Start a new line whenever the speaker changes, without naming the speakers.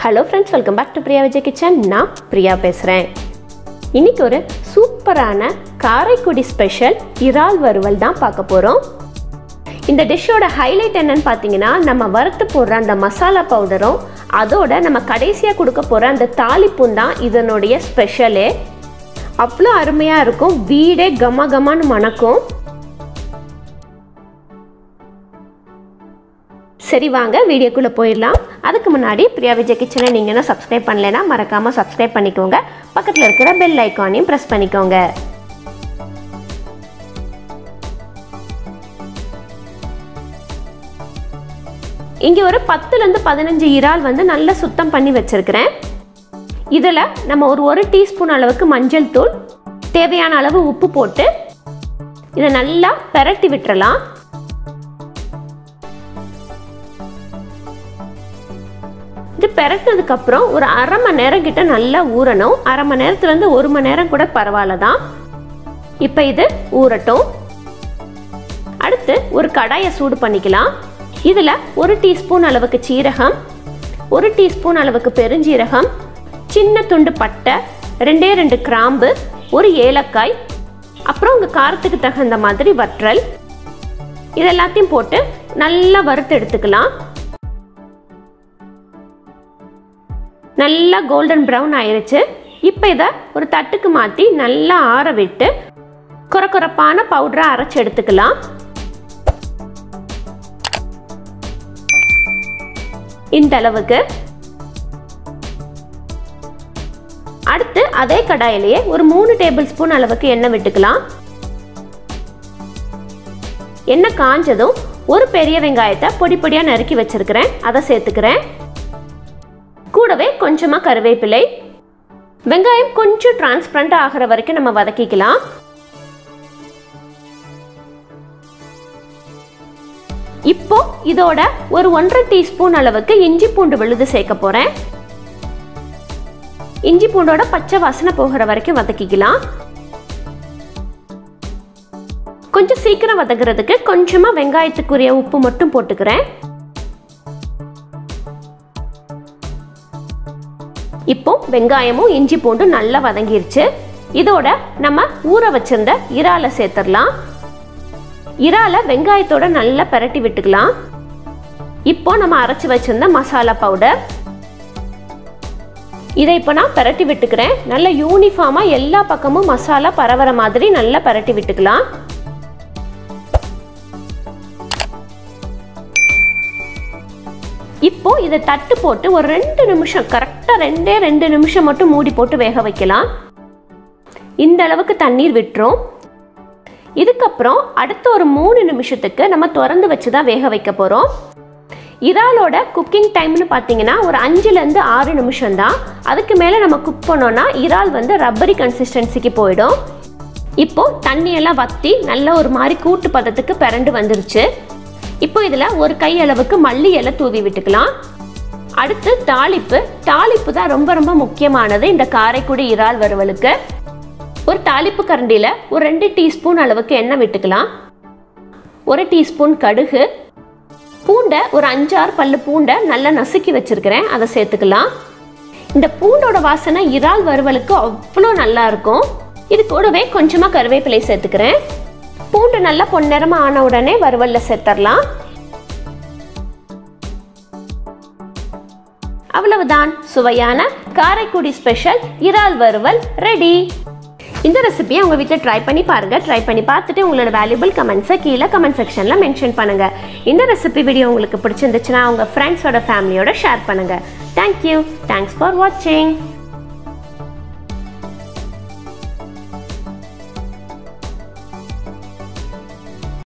hello friends welcome back to Priya Vijay kitchen நான் பிரியா பேசுகிறேன் இன்னைக்கு ஒரு சூப்பரான காரைக்குடி ஸ்பெஷல் இறால் வறுவல் தான் பார்க்க போகிறோம் இந்த டிஷ்ஷோட ஹைலைட் என்னன்னு பார்த்தீங்கன்னா நம்ம வறுத்து போடுற அந்த மசாலா பவுடரும் அதோட நம்ம கடைசியாக கொடுக்க போகிற அந்த தாளிப்பும் தான் இதனுடைய ஸ்பெஷலே அவ்வளோ அருமையாக இருக்கும் வீடே கம கமான்னு மணக்கும் சரி வாங்க வீடியோக்குள்ளே போயிடலாம் அதுக்கு முன்னாடி பிரியா விஜய் கிச்சனை நீங்கள் இன்னும் சப்ஸ்கிரைப் பண்ணலைன்னா மறக்காமல் சப்ஸ்கிரைப் பண்ணிக்கோங்க பக்கத்தில் இருக்கிற பெல் ஐக்கானையும் ப்ரெஸ் பண்ணிக்கோங்க இங்கே ஒரு பத்துலேருந்து பதினஞ்சு இறால் வந்து நல்லா சுத்தம் பண்ணி வச்சுருக்கிறேன் இதில் நம்ம ஒரு ஒரு டீஸ்பூன் அளவுக்கு மஞ்சள் தூள் தேவையான அளவு உப்பு போட்டு இதை நல்லா பெரட்டி விட்டுறலாம் இது பெரட்டினதுக்கு அப்புறம் ஒரு அரை மணி நேரம் கிட்ட நல்லா ஊறணும் அரை மணி நேரத்துலேருந்து ஒரு மணி நேரம் கூட பரவாயில்ல தான் இப்போ இது ஊறட்டும் அடுத்து ஒரு கடாயை சூடு பண்ணிக்கலாம் இதில் ஒரு டீஸ்பூன் அளவுக்கு சீரகம் ஒரு டீஸ்பூன் அளவுக்கு பெருஞ்சீரகம் சின்ன துண்டு பட்டை ரெண்டே ரெண்டு கிராம்பு ஒரு ஏலக்காய் அப்புறம் உங்கள் காரத்துக்கு தகுந்த மாதிரி வற்றல் இதெல்லாத்தையும் போட்டு நல்லா வறுத்து எடுத்துக்கலாம் நல்லா கோல்டன் ப்ரௌன் ஆயிருச்சு இப்போ இதை ஒரு தட்டுக்கு மாற்றி நல்லா ஆற விட்டு குறக்குறப்பான பவுடரை அரைச்சி எடுத்துக்கலாம் இந்த அளவுக்கு அடுத்து அதே கடாயிலேயே ஒரு மூணு டேபிள் ஸ்பூன் அளவுக்கு எண்ணெய் விட்டுக்கலாம் எண்ணெய் காஞ்சதும் ஒரு பெரிய வெங்காயத்தை பொடி பொடியாக நறுக்கி வச்சிருக்கிறேன் அதை சேர்த்துக்கிறேன் கூடவே கொஞ்சமாக கருவேப்பிலை வெங்காயம் கொஞ்சம் டிரான்ஸ்பரண்ட் ஆகிற வரைக்கும் நம்ம வதக்கிக்கலாம் இப்போ இதோட ஒரு ஒன்றரை டீஸ்பூன் அளவுக்கு இஞ்சி பூண்டு விழுது சேர்க்க போறேன் இஞ்சி பூண்டோட பச்சை வாசனை போகிற வரைக்கும் வதக்கிக்கலாம் கொஞ்சம் சீக்கிரம் வதக்குறதுக்கு கொஞ்சமா வெங்காயத்துக்குரிய உப்பு மட்டும் போட்டுக்கிறேன் இப்போ வெங்காயமும் இஞ்சி பூண்டும் நல்லா வதங்கிருச்சு இதோட நம்ம ஊற வச்சிருந்த இறாலை சேர்த்துடலாம் இறாலை வெங்காயத்தோட நல்லா பரட்டி விட்டுக்கலாம் இப்போ நம்ம அரைச்சி வச்சிருந்த மசாலா பவுடர் இதை இப்போ நான் பரட்டி விட்டுக்கிறேன் நல்ல யூனிஃபார்மாக எல்லா பக்கமும் மசாலா பரவற மாதிரி நல்லா பரட்டி விட்டுக்கலாம் இப்போ இதை தட்டு போட்டு ஒரு ரெண்டு நிமிஷம் கரெக்டாக ரெண்டே ரெண்டு நிமிஷம் மட்டும் மூடி போட்டு வேக வைக்கலாம் இந்த அளவுக்கு தண்ணீர் விட்டுரும் இதுக்கப்புறம் அடுத்த ஒரு மூணு நிமிஷத்துக்கு நம்ம திறந்து வச்சு தான் வேக வைக்க போகிறோம் இறாலோட குக்கிங் டைம்னு பார்த்தீங்கன்னா ஒரு அஞ்சுலேருந்து ஆறு நிமிஷம் தான் அதுக்கு மேலே நம்ம குக் பண்ணோன்னா இறால் வந்து ரப்பரி கன்சிஸ்டன்சிக்கு போயிடும் இப்போ தண்ணியெல்லாம் வற்றி நல்ல ஒரு மாதிரி கூட்டு பதத்துக்கு பிறண்டு வந்துருச்சு இப்போ இதில் ஒரு கை அளவுக்கு மல்லி இலை தூவி விட்டுக்கலாம் அடுத்து தாளிப்பு தாளிப்பு தான் ரொம்ப ரொம்ப முக்கியமானது இந்த காரைக்குடி இறால் வறுவலுக்கு ஒரு தாளிப்பு கரண்டியில் ஒரு ரெண்டு டீஸ்பூன் அளவுக்கு எண்ணெய் விட்டுக்கலாம் ஒரு டீஸ்பூன் கடுகு பூண்டை ஒரு அஞ்சாறு பல்லு பூண்டை நல்லா நசுக்கி வச்சுருக்கிறேன் அதை சேர்த்துக்கலாம் இந்த பூண்டோட வாசனை இறால் வறுவலுக்கு அவ்வளோ நல்லா இருக்கும் இது கூடவே கொஞ்சமாக கருவேப்பிலை சேர்த்துக்கிறேன் பூண்டு நல்லா பொன்னிறமாக ஆன உடனே வறுவலில் சேர்த்துடலாம் அவ்வளவுதான் சுவையான காரைக்குடி ஸ்பெஷல் இறால் வறுவல் ரெடி இந்த ரெசிபியை உங்கள் வீட்டில் ட்ரை பண்ணி பாருங்கள் ட்ரை பண்ணி பார்த்துட்டு உங்களோட வேல்யூபிள் கமெண்ட்ஸை கீழே கமெண்ட் செக்ஷனில் மென்ஷன் பண்ணுங்கள் இந்த ரெசிபி வீடியோ உங்களுக்கு பிடிச்சிருந்துச்சுன்னா உங்கள் ஃப்ரெண்ட்ஸோட ஃபேமிலியோட ஷேர் பண்ணுங்கள் தேங்க்யூ தேங்க்ஸ் ஃபார் வாட்சிங்